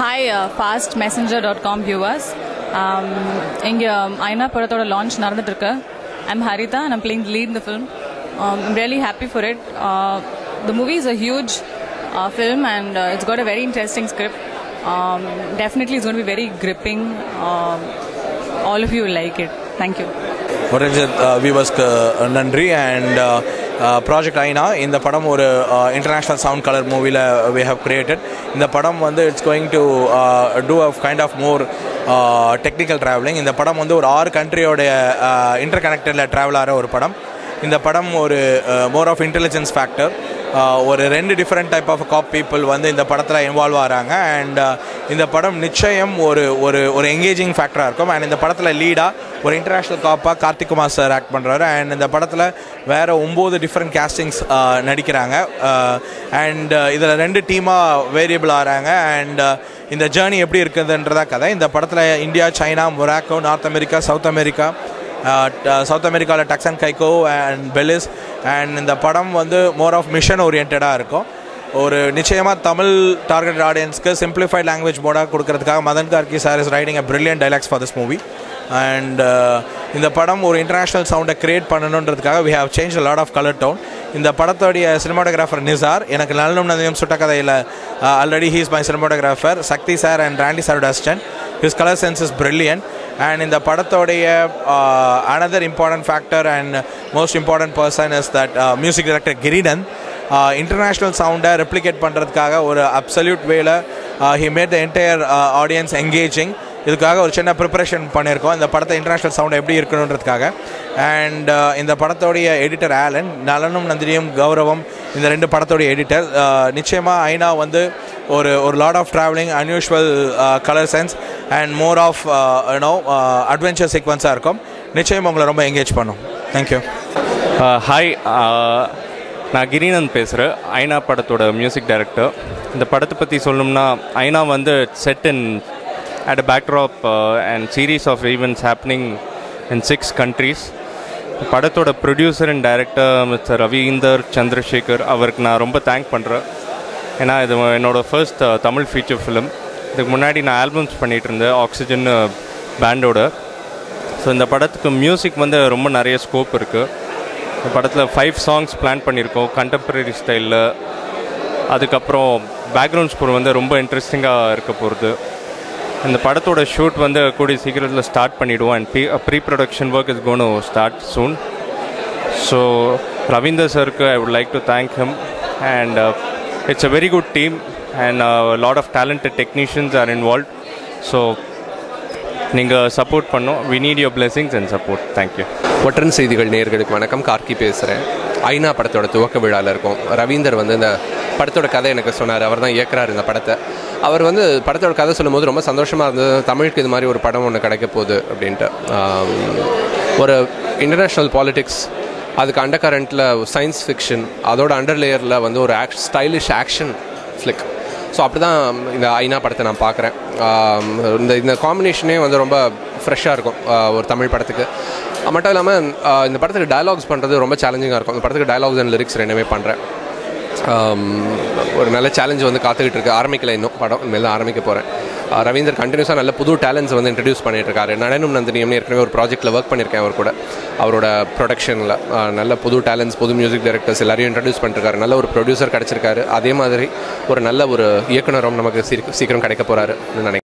Hi fast messenger dot com viewers இங்கே ஐநா படத்தோட launch நடந்துட்டுருக்கு I'm Haritha and I'm playing lead in the film. Um, I'm really happy for it. Uh, the movie is a huge uh, film and uh, it's got a very interesting script. Um, definitely it's going to be very gripping. Um, all of you will like it. Thank you. ஒரஞ்சத் வியூவர்ஸ்க்கு நன்றி and project Aina இந்த படம் ஒரு international sound colour மூவியில் we have created இந்த படம் வந்து it's going to do a kind of more technical travelling இந்த படம் வந்து ஒரு ஆறு கண்ட்ரியோடைய இன்டர் கனெக்டடில் ட்ராவல் ஆகிற ஒரு படம் இந்த படம் ஒரு மோர் ஆஃப் இன்டெலிஜென்ஸ் ஃபேக்டர் ஒரு ரெண்டு different type of cop people வந்து இந்த படத்தில் இன்வால்வ் ஆகிறாங்க அண்ட் இந்த படம் நிச்சயம் ஒரு ஒரு ஒரு எங்கேஜிங் ஃபேக்டராக இருக்கும் அண்ட் இந்த படத்தில் லீடாக ஒரு இன்டர்நேஷ்னல் காப்பாக கார்த்திக் குமார் சார் ஆக்ட் பண்ணுறாரு அண்ட் இந்த படத்தில் வேறு ஒம்பது டிஃப்ரெண்ட் கேஸ்டிங்ஸ் நடிக்கிறாங்க அண்ட் இதில் ரெண்டு டீமாக வேரியபிள் ஆகிறாங்க அண்ட் இந்த ஜேர்னி எப்படி இருக்குதுன்றதா கதை இந்த படத்தில் India China Morocco North America South America சவுத் அமெரிக்காவில் டக்ஸன் கைகோ அண்ட் பெலிஸ் அண்ட் இந்த படம் வந்து மோர் ஆஃப் மிஷன் ஓரியன்டாக இருக்கும் ஒரு நிச்சயமாக தமிழ் டார்கெட் ஆடியன்ஸ்க்கு சிம்பிளிஃபைட் லாங்குவேஜ் மோடாக கொடுக்கறதுக்காக Madhan Karky sir is writing a brilliant dialogues for this movie and இந்த படம் ஒரு இன்டர்நேஷ்னல் சவுண்டை கிரியேட் பண்ணணுன்றதுக்காக we have change lot of colour down இந்த படத்தோடைய சினிமாட்டோகிராஃபர் நிசார் எனக்கு நல்லும் நதியும் சுட்ட கதையில் already he's my cinematographer Shakti sir and Randy சாரோட assistant his colour sense is brilliant and இந்த படத்தோடைய another important factor and most important person is that music director கிரீடன் இன்டர்நேஷ்னல் சவுண்டை ரெப்ளிகேட் பண்ணுறதுக்காக ஒரு அப்சல்யூட் வேல he made the entire audience engaging இதுக்காக ஒரு சின்ன ப்ரிப்பரேஷன் பண்ணியிருக்கோம் இந்த படத்தை இன்டர்நேஷ்னல் சவுண்ட் எப்படி இருக்கணுன்றதுக்காக அண்ட் இந்த படத்தோடைய எடிட்டர் ஆலன் நலனும் நந்தினியும் கௌரவம் இந்த ரெண்டு படத்தோடைய எடிட்டர் நிச்சயமாக ஐநா வந்து ஒரு ஒரு lot of travelling unusual colour sense and more of you know adventure சீக்வன்ஸாக இருக்கும் நிச்சயம் உங்களை ரொம்ப என்கேஜ் பண்ணும் தேங்க்யூ ஹாய் நான் கிரிநந்த் பேசுகிறேன் ஐநா படத்தோட மியூசிக் டைரக்டர் இந்த படத்தை பற்றி சொல்லணும்னா ஐநா வந்து set in at a backdrop and series of events happening in six countries படத்தோட producer and director mister Ravindar Chandrasekar அவருக்கு நான் ரொம்ப தேங்க் பண்ணுறேன் ஏன்னா இது என்னோடய ஃபர்ஸ்ட் தமிழ் ஃபீச்சர் ஃபிலிம் இதுக்கு முன்னாடி நான் ஆல்பம்ஸ் பண்ணிகிட்டு இருந்தேன் ஆக்சிஜன் பேண்டோட ஸோ இந்த படத்துக்கு மியூசிக் வந்து ரொம்ப நிறைய ஸ்கோப் இருக்குது இந்த படத்தில் ஃபைவ் சாங்ஸ் பிளான் பண்ணியிருக்கோம் கண்டெம்பரரி ஸ்டைலில் அதுக்கப்புறம் பேக்ரவுண்ட் ஸ்கோர் வந்து ரொம்ப இன்ட்ரெஸ்டிங்காக இருக்க போகிறது இந்த படத்தோட ஷூட் வந்து கூடிய சீக்கிரத்தில் ஸ்டார்ட் பண்ணிவிடுவோம் and pre pre production work is gonna start soon so Ravindar சருக்கு I would like to thank him and it's a very good team and lot of talented technicians are involve so நீங்கள் support பண்ணோம் we need your blessings and support thank you ஒற்றன் செய்திகள் நேர்களுக்கு வணக்கம் கார்கி பேசுகிறேன் ஐநா படத்தோட துவக்க விழாவில் இருக்கும் ரவீந்தர் வந்து இந்த படத்தோட கதை எனக்கு சொன்னார் அவர் தான் இயக்குறாரு இந்த படத்தை அவர் வந்து படத்தோட கதை சொல்லும்போது ரொம்ப சந்தோஷமாக இருந்தது தமிழுக்கு இது மாதிரி ஒரு படம் ஒன்று கிடைக்க போகுது அப்படின்ட்டு ஒரு இன்டர்நேஷ்னல் பாலிடிக்ஸ் அதுக்கு அண்டர் கரண்ட்டில் சயின்ஸ் ஃபிக்ஷன் அதோட அண்டர் லேயரில் வந்து ஒரு ஆக் ஸ்டைலிஷ் ஆக்ஷன் ஃப்ளிக் ஸோ அப்படி தான் இந்த ஐநா படத்தை நான் பார்க்குறேன் இந்த இந்த காம்பினேஷனே வந்து ரொம்ப ஃப்ரெஷ்ஷாக இருக்கும் ஒரு தமிழ் படத்துக்கு மட்டும் இல்லாமல் இந்த படத்துக்கு டயலாக்ஸ் பண்ணுறது ரொம்ப சேலஞ்சிங்காக இருக்கும் இந்த படத்துக்கு டயலாக்ஸ் அண்ட் லிரிக்ஸ் ரெண்டுமே பண்ணுறேன் ஒரு நல்ல சேலஞ்ச் வந்து காத்துக்கிட்டு இருக்கு ஆரம்பிக்கல இன்னும் படம் இனிமேல் தான் ஆரம்பிக்க போகிறேன் ரவீந்தர் கண்டினியூஸாக நல்ல புது டேலண்ட்ஸ் வந்து இன்ட்ரடியூஸ் பண்ணிட்டு இருக்காரு நடனும் நந்தினியம்னு ஏற்கனவே ஒரு ப்ராஜெக்ட்டில் ஒர்க் பண்ணியிருக்கேன் அவர் கூட அவரோட ப்ரொடக்ஷனில் நல்ல புது டேலண்ட்ஸ் புது மியூசிக் டைரக்டர்ஸ் எல்லாரையும் இன்ட்ரடியூஸ் பண்ணிருக்காரு நல்ல ஒரு ப்ரொடியூசர் கிடச்சிருக்காரு அதே மாதிரி ஒரு நல்ல ஒரு இயக்குனரும் நமக்கு சீக்கிரம் கிடைக்க போகிறாரு நினைக்கிறேன்